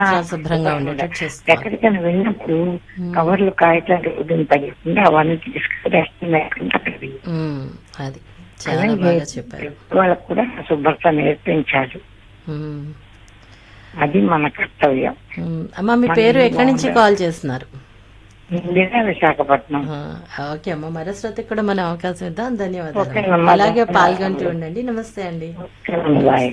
చాలా శుభ్రంగా ఉండేటట్టు చేసుకోవాలి ఎక్కడికైనా వెళ్ళినప్పుడు కవర్లు కాగితాలు ఉదయం తగ్గిస్తుంది అవన్నీ తీసుకుని డస్ట్బిన్ లేకుండా అక్కడ వెయ్యి. ఉమ్, అది చాలా బాగా చెప్పారు వాళ్ళకు కూడా శుభ్రత నేర్పించాలి ఉమ్, అది మన కర్తవ్యం ఉమ్. అమ్మ మీ పేరు ఎక్కడి నుంచి కాల్ చేస్తున్నారు ఇండియా విశాఖపట్నం ఆ, ఓకే అమ్మ మరో శ్రోతకి కూడా మన అవకాశం ఇద్దాం ఓకే ధన్యవాదాలు అమ్మా. అలాగే పాల్గొంటూ ఉండండి నమస్తే అండి బాయ్.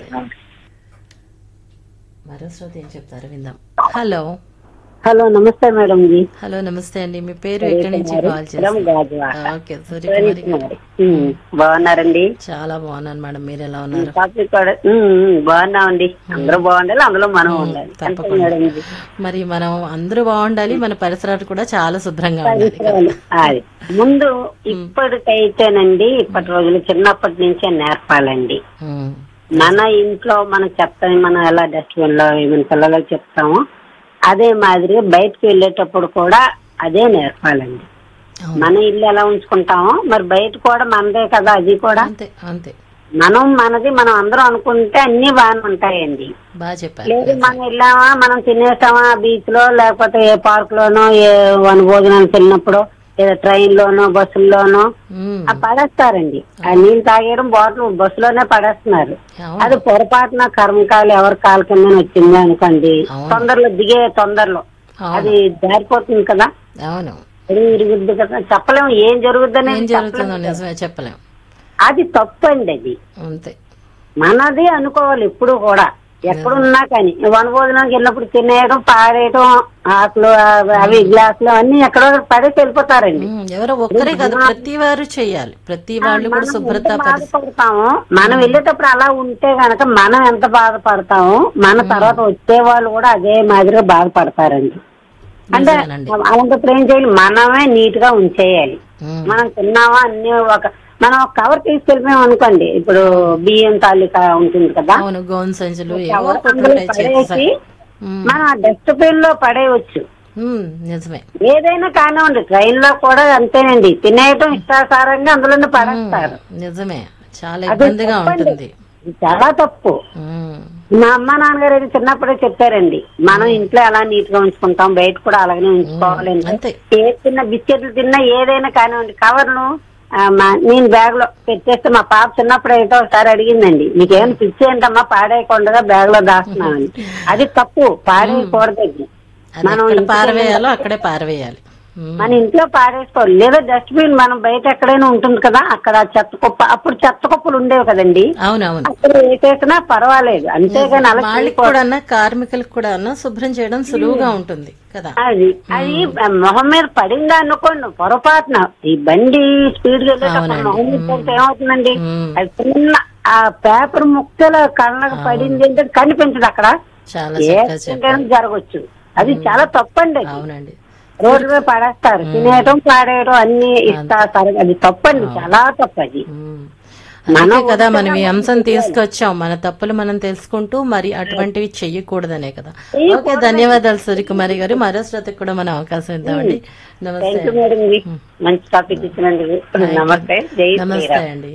మరో శ్రోత ఏం చెప్తారు విందాం హలో హలో నమస్తే మేడం జీ హలో నమస్తే అండి మీ పేరు ఎక్కడి నుంచి కాల్ చేస్తారు గాజువా ఓకే సూర్యకుమారి గారు. ఉమ్, బాగున్నారండి చాలా బాగున్నాను మేడం మీరు ఎలా ఉన్నారు టాపిక్ కూడా ఉమ్, ఉమ్, బాగున్నామండి అందరూ బాగుండాలి అందులో మనం ఉండాలి అంతే తప్పకుండా మేడం జీ మరి మనం అందరూ బాగుండాలి మన పరిసరాలు కూడా చాలా శుభ్రంగా ఉండాలి కదా. అది ముందు ఇప్పటికైతేనండి ఇప్పటి రోజులు చిన్నప్పటి నుంచే నేర్పాలండి ఉమ్, మన ఇంట్లో మనం చెప్తాం మనం ఎలా డస్ట్బిన్ లో ఏమైనా పిల్లలకు చెప్తామో అదే మాదిరిగా బయటకు వెళ్ళేటప్పుడు కూడా అదే నేర్పాలండి అవును. మన ఇల్లు ఎలా ఉంచుకుంటామో మరి బయట కూడా మనదే కదా అది కూడా అంతే అంతే మనం మనది మనం అందరం అనుకుంటే అన్ని బాగానే ఉంటాయండి బాగా చెప్పారు లేదు మనం వెళ్ళామా మనం తినేసామా బీచ్ లో లేకపోతే ఏ పార్క్ లోనో ఏ వన భోజనానికి వెళ్ళినప్పుడు లేదా ట్రైన్ లోనో బస్సుల్లోనో ఉమ్, ఆ పడేస్తారండి ఆ నీళ్ళు తాగేయడం బాటిల్ బస్సులోనే పడేస్తున్నారు అవును. అది పొరపాటున కర్మకాయలు ఎవరి కాలు కింద వచ్చింది అనుకోండి అవును. తొందరలో దిగే తొందరలో అవును అది జారిపోతుంది కదా అవును అది ఇరుగుద్ది కదా చెప్పలేము ఏం జరుగుద్దని ఏం జరుగుతుందో నిజమే చెప్పలేం అది తప్పండి అది అంతే మనది అనుకోవాలి ఎప్పుడు కూడా ఎక్కడున్నా కానీ వనభోజనానికి వెళ్ళినప్పుడు తినేయడం పారేయడం ఆకులు అవి- అవి గ్లాసులు అన్ని ఎక్కడో పడేసి వెళ్ళిపోతారండి ఉమ్, ఎవరో ఒక్కరే కాదు ప్రతి వారు చేయాలి ప్రతి వాళ్ళు కూడా మనం శుభ్రత ఎంత పరిస్థితి బాధపడతాము మనం వెళ్ళేటప్పుడు అలా ఉంటే గనక మనం ఎంత బాధపడతాము మన తర్వాత వచ్చే వాళ్ళు కూడా అదే మాదిరిగా బాధపడతారండి అంటే నిజమేనండి. అలాంటప్పుడు ఏం చేయాలి మనమే నీట్ గా ఉంచేయాలి ఉమ్, మనం తిన్నావా అన్ని ఒక మనం ఒక కవర్ తీసుకెళ్ళిపోయాం అనుకోండి ఇప్పుడు బియ్యం తాలూకా ఉంటుంది కదా అవును గోన్ సంచులు ఏవో కవర్ ఒకటి అందులో ఉంటాయి చేతి పడేసి సా- ఉమ్, మనం ఆ డస్ట్బిన్ లో పడేయవచ్చు ఉమ్, నిజమే ఏదైనా కానివ్వండి ట్రైన్ లో కూడా అంతేనండి తినేయటం ఇష్టాసారంగా అందులోనే పడేస్తారు నిజమే చాలా ఇబ్బందిగా ఉంటుంది ఇది చాలా తప్పు ఉమ్, మా అమ్మ నాన్నగారు అయితే చిన్నప్పుడే చెప్పారండి మనం ఇంట్లో ఎలా నీట్ గా ఉంచుకుంటాం బయట కూడా అలాగనే ఉంచుకోవాలి అంటే అంతే ఏ చిన్న బిస్కెట్లు తిన్నా ఏదైనా కానివ్వండి కవర్ను ఆ, మా- నేను బ్యాగ్ లో పెట్టేస్తే మా పాప చిన్నప్పుడు అయితే ఒకసారి అడిగిందండి నీకేమైనా పిచ్చి ఏంటమ్మా పాడేయకుండా బ్యాగ్ లో దాస్తున్నామని అది తప్పు పాడేయకూడదు అది ఎక్కడ పారవేయాలో అక్కడే పారవేయాలి ఉమ్, మన ఇంట్లో పాడేసుకోవాలి లేదా డస్ట్బిన్ మనం బయట ఎక్కడైనా ఉంటుంది కదా అక్కడ చెత్త కుప్ప అప్పుడు చెత్త కుప్పలు ఉండేవి కదండి అవునవును అక్కడ వేసేసినా పర్వాలేదు అంతేగాని అలా వాళ్ళకి కూడా కార్మికులకు కూడా శుభ్రం చేయడం సులువుగా ఉంటుంది కదా అది అది మొహం మీద పడిందా అనుకోండి పొరపాటున ఈ బండి స్పీడ్ గా వెళ్ళేటప్పుడు మొహం మీద పడితే ఏమవుతుందండి ఉమ్, అది చిన్న ఆ పేపర్ ముక్కల కళ్ళకు పడింది అంటే కనిపించదు అక్కడ చాలా ఏ చక్కగా accident చెప్పారు అయినా జరగచ్చు అది చాలా తప్పండి అది అవునండి రోడ్డు మీద పడేస్తారు తినేయడం పాడేయడం అన్ని ఇస్తారు అది తప్పండి చాలా తప్పది ఉమ్. అందుకే కదా మనం ఈ అంశం తీసుకొచ్చాం మన తప్పులు మనం తెలుసుకుంటూ మరి అటువంటివి చెయ్యకూడదనే కదా ఓకే ధన్యవాదాలు సూర్యకుమారి గారు మరో శ్రోతకు కూడా మనం అవకాశం ఇద్దామండి నమస్తే థ్యాంక్ యూ మేడం ఇది మంచి టాపిక్ ఇచ్చినందుకు నమస్తే జై నమస్తే అండి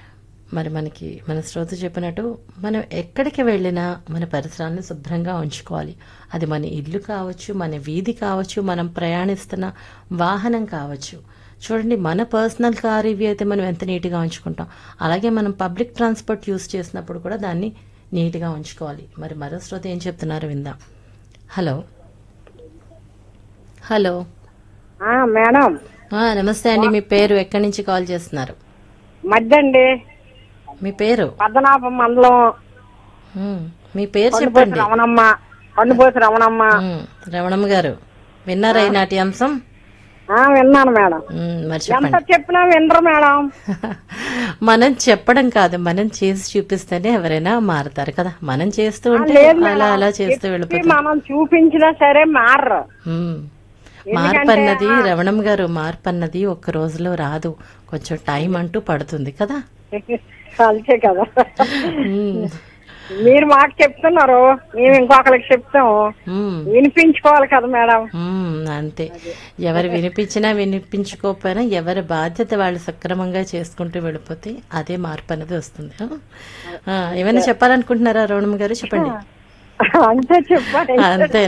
మరి మనకి మన శ్రోత చెప్పినట్టు మనం ఎక్కడికి వెళ్ళినా మన పరిసరాలను శుభ్రంగా ఉంచుకోవాలి అది మన ఇల్లు కావచ్చు మన వీధి కావచ్చు మనం ప్రయాణిస్తున్న వాహనం కావచ్చు చూడండి మన పర్సనల్ కార్ ఇవి అయితే మనం ఎంత నీట్గా ఉంచుకుంటాం అలాగే మనం పబ్లిక్ ట్రాన్స్పోర్ట్ యూస్ చేసినప్పుడు కూడా దాన్ని నీట్గా ఉంచుకోవాలి మరి మరో శ్రోత ఏం చెప్తున్నారు విందాం హలో హలో మేడం ఆ, నమస్తే అండి మీ పేరు ఎక్కడి నుంచి కాల్ చేస్తున్నారు మధ్యండి మీ పేరు పద్మనాభం మండలం ఉమ్, మీ పేరు కొండపోసి చెప్పండి రమణమ్మ కొండపోసి రమణమ్మ ఉమ్, రమణమ్మ గారు విన్నారా ఈనాటి అంశం ఆ, విన్నాను మేడం ఉమ్, మరి ఎంత చెప్పండి చెప్పినా వినరు మేడం మనం చెప్పడం కాదు మనం చేసి చూపిస్తేనే ఎవరైనా మారుతారు కదా మనం చేస్తూ ఉంటే లేదు అలా మేడం. అలా చేస్తూ చెప్పి వెళ్ళిపోతాం మనం చూపించినా సరే మారరు ఉమ్. మార్పు అన్నది రమణమ్మ గారు మార్పు అన్నది ఒక్క రోజులో రాదు కొంచెం టైం అంటూ పడుతుంది కదా అంతే కదా ఉమ్, మీరు మాకు చెప్తున్నారు మేము ఇంకొకరికి చెప్తాము ఉమ్, వినిపించుకోవాలి కదా మేడం ఉమ్, అంతే ఎవరు వినిపించినా వినిపించుకోకపోయినా ఎవరి బాధ్యత వాళ్ళు సక్రమంగా చేసుకుంటూ వెళ్ళిపోతే అదే మార్పు అనేది వస్తుంది ఆ, ఏమైనా చెప్పాలనుకుంటున్నారా రమణమ్మ గారు చెప్పండి అంతే చెప్పండి అంతే